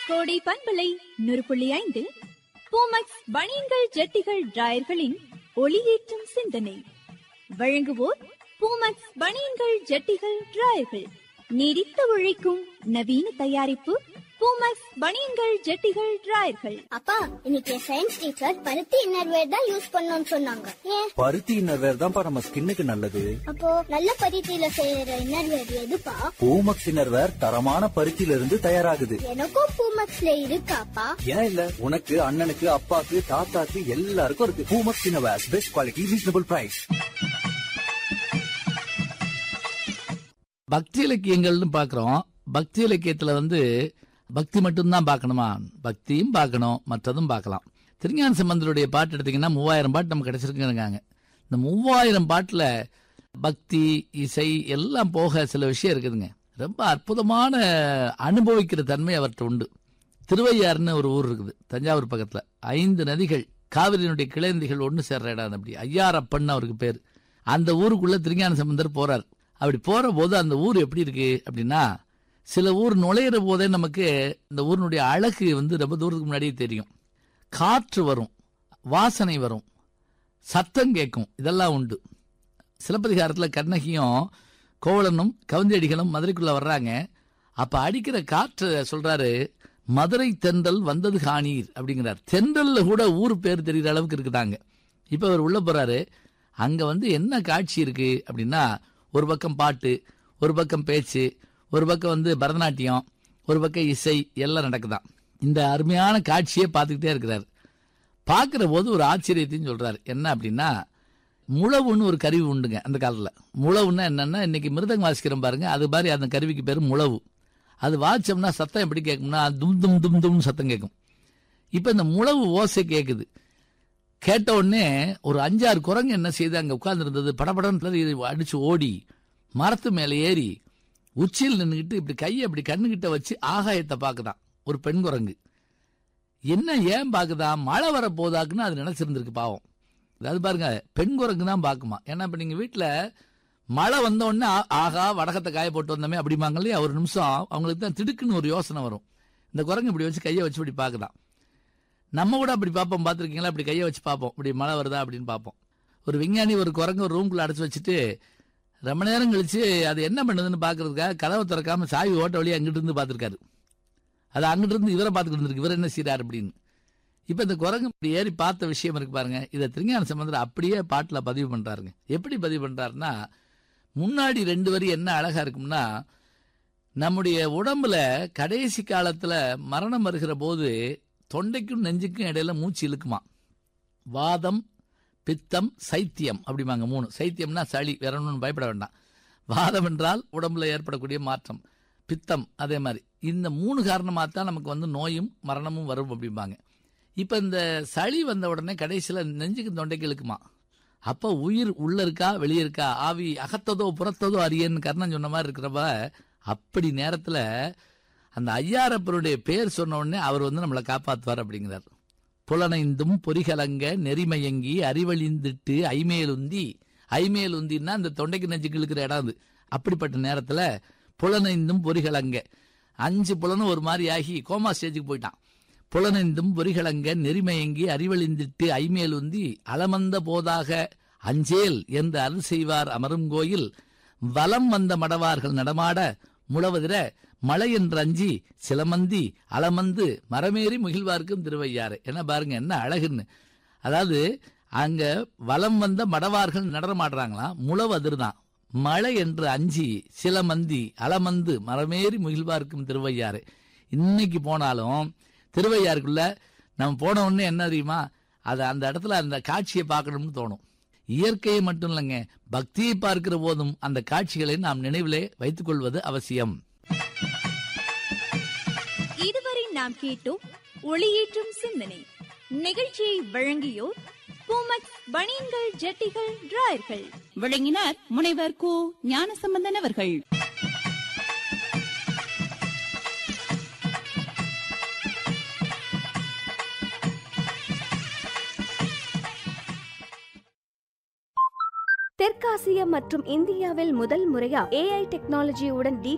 கோடை பண்பலை நூறு புள்ளி ஐந்து பூமக்ஸ் பனியன்கள் ஜட்டிகள் டிராயர்களின் ஒளியேற்றும் சிந்தனை வழங்குவோர் பூமக்ஸ் பனியன்கள் ஜட்டிகள் டிராயர்கள் நீடித்து உழைக்கும் நவீன தயாரிப்பு பூமக்ஸ் பனியன்கள் ஜட்டிகள் டிராயர்கள் அப்பா இன்னைக்கு சயின்ஸ் டீச்சர் பருத்தி இன்னர்வேர் தான் யூஸ் பண்ணணும்னு சொன்னாங்க ஏன் பருத்தி இன்னர்வேர் தான்ப்பா நம்ம ஸ்கின்னுக்கு நல்லது அப்போ நல்ல பருத்தியில செய்யற இன்னர்வேர் எதுப்பா பூமக்ஸ் இன்னர்வேர் தரமான பருத்தியில இருந்து தயாராகுது எனக்கும் பூமக்ஸ்ல இருக்காப்பா ஏன் இல்ல உனக்கு அண்ணனுக்கு அப்பாக்கு தாத்தாக்கு எல்லாருக்கும் இருக்கு Poomex innerwear best quality reasonable price பக்தி இலக்கியங்கள்னு பார்க்குறோம் பக்தி இலக்கியத்தில் வந்து பக்தி மட்டும்தான் பார்க்கணுமா பக்தியும் பார்க்கணும் மற்றதும் பார்க்கலாம் திருஞான சம்பந்தருடைய பாட்டு எடுத்தீங்கன்னா மூவாயிரம் பாட்டு நமக்கு கிடைச்சிருக்குங்காங்க இந்த மூவாயிரம் பாட்டில் பக்தி இசை எல்லாம் போக சில விஷயம் இருக்குதுங்க ரொம்ப அற்புதமான அனுபவிக்கிற தன்மை அவர்கிட்ட உண்டு திருவையாறுன்னு ஒரு ஊர் இருக்குது தஞ்சாவூர் பக்கத்தில் ஐந்து நதிகள் காவிரியினுடைய கிளந்திகள் ஒன்று சேர்ற இடம் அப்படி ஐயாரப்பன் அவருக்கு பேர் அந்த ஊருக்குள்ள திருஞான சம்பந்தர் போறார் அப்படி போற போது அந்த ஊர் எப்படி இருக்கு அப்படின்னா சில ஊர் நுழையிற போதே நமக்கு இந்த ஊரினுடைய அழகு வந்து ரொம்ப தூரத்துக்கு முன்னாடியே தெரியும் காற்று வரும் வாசனை வரும் சத்தம் கேட்கும் இதெல்லாம் உண்டு சிலப்பதிகாரத்தில் கண்ணகியும் கோவலனும் கவுந்தியடிகளும் மதுரைக்குள்ள வர்றாங்க அப்ப அடிக்கிற காற்று சொல்றாரு மதுரை தென்றல் வந்தது காணீர் அப்படிங்கிறார் தென்றல்ல கூட ஊர் பேர் தெரிகிற அளவுக்கு இருக்குதாங்க இப்ப அவர் உள்ள போறாரு அங்க வந்து என்ன காட்சி இருக்கு அப்படின்னா ஒரு பக்கம் பாட்டு ஒரு பக்கம் பேச்சு ஒரு பக்கம் வந்து பரதநாட்டியம் ஒரு பக்கம் இசை எல்லாம் நடக்குதாம் இந்த அருமையான காட்சியை பார்த்துக்கிட்டே இருக்கிறார் பார்க்குற போது ஒரு ஆச்சரியத்தையும் சொல்றாரு என்ன அப்படின்னா முழவுன்னு ஒரு கருவி உண்டுங்க அந்த காலத்தில் முழவுன்னா என்னன்னா இன்னைக்கு மிருதங்க வாசிக்கிறோம் பாருங்க அது மாதிரி அந்த கருவிக்கு பேர் முழவு அது வாசிச்சோம்னா சத்தம் எப்படி கேட்கும்னா தும் தும் தும் தும்னு சத்தம் கேட்கும் இப்போ இந்த முழவு ஓசை கேட்குது கேட்ட உடனே ஒரு அஞ்சாறு குரங்கு என்ன செய்து அங்கே உட்கார்ந்துருந்தது படபடன்னு இது அடிச்சு ஓடி மரத்து மேலே ஏறி உச்சியில் நின்றுக்கிட்டு இப்படி கையை இப்படி கண்ணுகிட்ட வச்சு ஆகாயத்தை பார்க்குதான் ஒரு பெண் குரங்கு என்ன ஏன் பார்க்குதான் மழை வர போதாக்குன்னு அது நினைச்சிருந்திருக்கு பாவம் அது பாருங்க பெண் குரங்கு தான் பார்க்குமா ஏன்னா இப்போ நீங்கள் வீட்டில் மழை வந்த உடனே ஆ- ஆகா வடகத்தை காய போட்டு வந்தோமே அப்படிம்பாங்க இல்லையா ஒரு நிமிஷம் அவங்களுக்கு தான் திடுக்குன்னு ஒரு யோசனை வரும் இந்த குரங்கு இப்படி வச்சு கையை வச்சு இப்படி பார்க்குதான் நம்ம கூட அப்படி பார்ப்போம் பார்த்துருக்கீங்களா அப்படி கையை வச்சு பார்ப்போம் இப்படி மழை வருதா அப்படின்னு பார்ப்போம் ஒரு விஞ்ஞானி ஒரு குரங்கு ஒரு ரூம்குள்ள அடைச்சு வச்சுட்டு ரொம்ப நேரம் கழிச்சு அது என்ன பண்ணுதுன்னு பார்க்கறதுக்காக கதவை திறக்காம சாவி ஓட்ட வழியா அங்கிட்டு இருந்து பார்த்துருக்காரு அது அங்கிட்டு இருந்து இவரை பார்த்துக்கிட்டு இருந்திருக்கு இவர் என்ன செய்றாரு அப்படின்னு இப்போ இந்த குரங்கு இப்படி ஏறி பார்த்த விஷயம் இருக்கு பாருங்க இதை திருஞான சம்பந்தர் அப்படியே பாட்டில் பதிவு பண்றாருங்க எப்படி பதிவு பண்றாருன்னா முன்னாடி ரெண்டு வரி என்ன அழகா இருக்கும்னா நம்முடைய உடம்புல கடைசி காலத்துல மரணம் வருகிற போது தொண்டைக்கும் நெஞ்சுக்கும் இடையில மூச்சு இழுக்குமா வாதம் பித்தம் சைத்தியம் அப்படிம்பாங்க மூணு சைத்தியம்னா சளி வேற ஒன்றும் பயப்பட வேண்டாம் வாதம் என்றால் உடம்புல ஏற்படக்கூடிய மாற்றம் பித்தம் அதே மாதிரி இந்த மூணு காரணமாக தான் நமக்கு வந்து நோயும் மரணமும் வரும் அப்படிம்பாங்க இப்போ இந்த சளி வந்த உடனே கடைசியில் நெஞ்சுக்கு தொண்டைக்கு இழுக்குமா அப்போ உயிர் உள்ள இருக்கா வெளியே இருக்கா ஆவி அகத்ததோ புறத்ததோ அறியன்னு கர்ணன் சொன்ன மாதிரி இருக்கிறப்ப அப்படி நேரத்தில் அந்த ஐயாரப்பருடைய பேர் சொன்ன உடனே அவர் வந்து நம்மளை காப்பாற்றுவார் அப்படிங்கிறார் புலனைந்தும் பொறிகலங்க நெறிமயங்கி அறிவழிந்திட்டு ஐமேலுந்தி ஐமேலுந்தின்னா அந்த தொண்டைக்கு நெஞ்சுக்கு இழுக்கிற இடம் அது அப்படிப்பட்ட நேரத்தில் புலனைந்தும் பொறிகலங்க அஞ்சு புலனும் ஒரு மாதிரி ஆகி கோமா ஸ்டேஜுக்கு போயிட்டான் புலனைந்தும் பொறிகலங்க நெறிமயங்கி அறிவழிந்திட்டு ஐமேலுந்தி அலமந்த போதாக அஞ்சேல் என்று அருள் செய்வார் அமரும் கோயில் வலம் வந்த மடவார்கள் நடமாட முழவதிர மழை என்று அஞ்சி சிலமந்தி அலமந்து மரமேறி முகிழ்வார்க்கும் திருவையாறு என்ன பாருங்க என்ன அழகுன்னு அதாவது அங்க வலம் வந்த மடவார்கள் நடனமாடுறாங்களாம் முழவு அதிர்தான் மழை என்று அஞ்சி சிலமந்தி அலமந்து மரமேறி முகிழ்வார்க்கும் திருவையாறு இன்னைக்கு போனாலும் திருவையாறுக்குள்ள நம்ம போன உடனே என்ன தெரியுமா அது அந்த இடத்துல அந்த காட்சியை பார்க்கணும்னு தோணும் இயற்கையை மட்டும் இல்லைங்க பக்தியை பார்க்கிற போதும் அந்த காட்சிகளை நாம் நினைவிலே வைத்துக் கொள்வது அவசியம் இதுவரை நாம் கேட்டோம் ஒளியேற்றும் சிந்தனை நிகழ்ச்சியை வழங்கியோர் பூமக்ஸ் பனியன்கள் ஜட்டிகள் டிராயர்கள் விளங்கினார் முனைவர் கு ஞானசம்பந்தன் அவர்கள் தெற்காசியா மற்றும் இந்தியாவில் முதல் முறையா ஏஐ டெக்னாலஜியுடன் டி